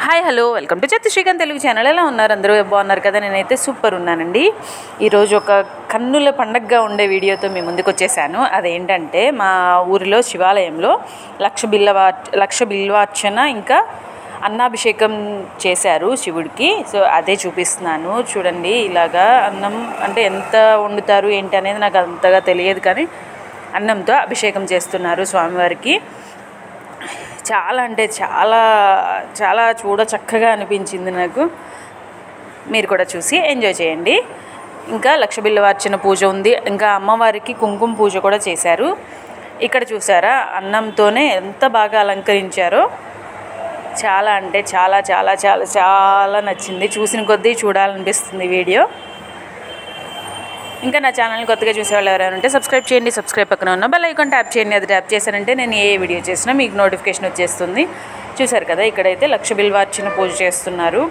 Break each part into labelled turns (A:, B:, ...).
A: hi hello welcome to చెత్త Srikanth Telugu channel ఎలా ఉన్నారు అందరూ బాగున్నారు కదా నేనైతే సూపర్ ఉన్నానండి ఈరోజు ఒక కన్నుల పండగగా ఉండే వీడియోతో మీ ముందుకు వచ్చేసాను అదేంటంటే మా ఊరిలో శివాలయంలో లక్ష బిల్లవా లక్ష బిల్వార్చన ఇంకా అన్నాభిషేకం చేశారు శివుడికి సో అదే చూపిస్తున్నాను చూడండి ఇలాగా అన్నం అంటే ఎంత వండుతారు ఏంటి అనేది నాకు అంతగా తెలియదు కానీ అన్నంతో అభిషేకం చేస్తున్నారు స్వామివారికి చాలా అంటే చాలా చాలా చూడ చక్కగా అనిపించింది నాకు మీరు కూడా చూసి ఎంజాయ్ చేయండి ఇంకా లక్ష బిల్లవార్చన పూజ ఉంది ఇంకా అమ్మవారికి కుంకుమ పూజ కూడా చేశారు ఇక్కడ చూసారా అన్నంతోనే ఎంత బాగా అలంకరించారో చాలా అంటే చాలా చాలా చాలా చాలా నచ్చింది చూసిన కొద్దీ చూడాలనిపిస్తుంది వీడియో ఇంకా నా ఛానల్ కొత్తగా చూసేవాళ్ళు ఎవరైనా ఉంటే సబ్స్క్రైబ్ చేయండి సబ్స్క్రైబ్ పక్కన ఉన్న బెల్ ఐకాన్ ట్యాప్ చేయండి అది ట్యాప్ చేశారంటే నేను ఏ వీడియో చేసినా మీకు నోటిఫికేషన్ వచ్చేస్తుంది చూసారు కదా ఇక్కడైతే లక్ష బిల్వార్చిన పూజ చేస్తున్నారు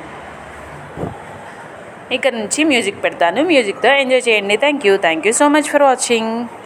A: ఇక్కడ నుంచి మ్యూజిక్ పెడతాను మ్యూజిక్తో ఎంజాయ్ చేయండి thank you thank you so much for watching